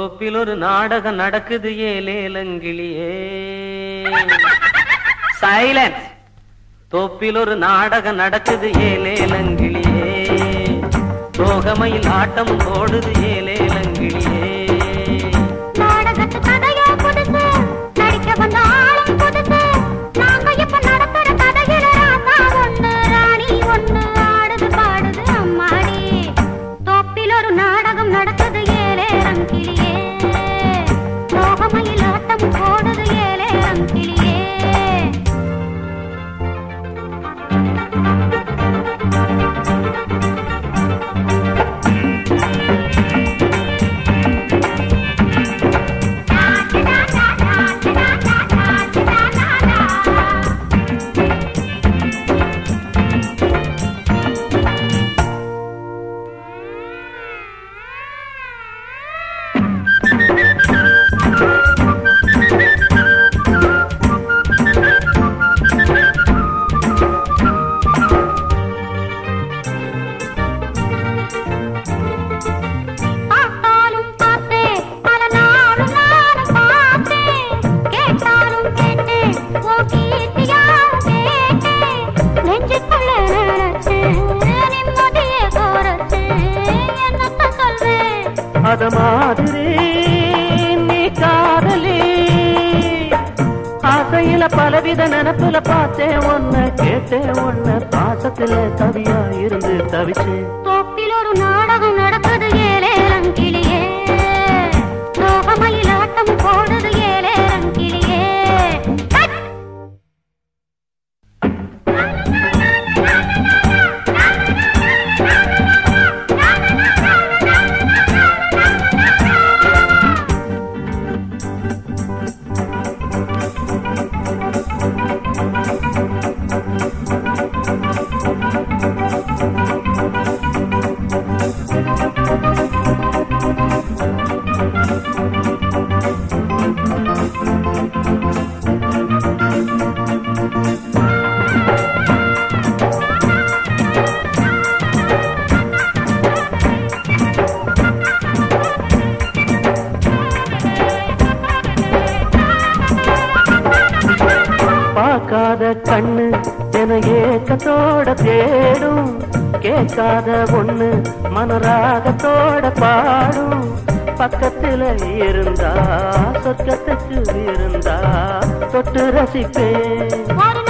தோப்பில் ஒரு நாடகம் நடக்குது ஏலேலங்கிளியே சைலன்ஸ் தோப்பில் ஒரு நாடகம் நடக்குது ஏலேலங்கிளியே தோகமையில் ஆட்டம் ஓடுது ஏலேலங்கிளியே நாடகத்து கதையோ புதுசு நடிக்க வந்த ஆளும் புதுசு நாங்க இப்ப நடத்துற கதையில ராசா ஒண்ணு ராணி ஒண்ணு ஆடுது பாடுது அம்மாடி தோப்பில் ஒரு நாடகம் நடக்குது ஏலே ரங்கிலியே லோகமையில் ஆட்டம் போடுது ஏலே ரங்கிலியே பார்த்தாலும் பார்த்தேன் பல நாளும் நானும் பார்த்தேன் கேட்டாலும் கேட்டேன் ஓ கீர்த்தியா கேட்டேன் நெஞ்சுக்குள்ள நினைச்சேன் நிம்மதியை கோரச்சேன் என்னத்த சொல்வேன் அத மாதிரி நீ காதலி ஆசையில பலவித நினப்புல பார்த்தேன் ஒன்ன கேட்டேன் ஒன்ன பாசத்துல கவியா இருந்து தவிச்சேன் தோப்பில் ஒரு நாடகம் நடக்குது ஏலே ரங்கிலியே லோகமயில் ஆட்டம் போடுது ஏலே ரங்கிலியே கட்! பார்க்காத கண்ணு என ஏக்கத்தோட தேடும் கேட்காத ஒண்ணு மனராகத்தோட பாடும் பக்கத்துல இருந்தா சொர்க்கத்துக்கு இருந்தா தொட்டு ரசிப்பேன் ஒரு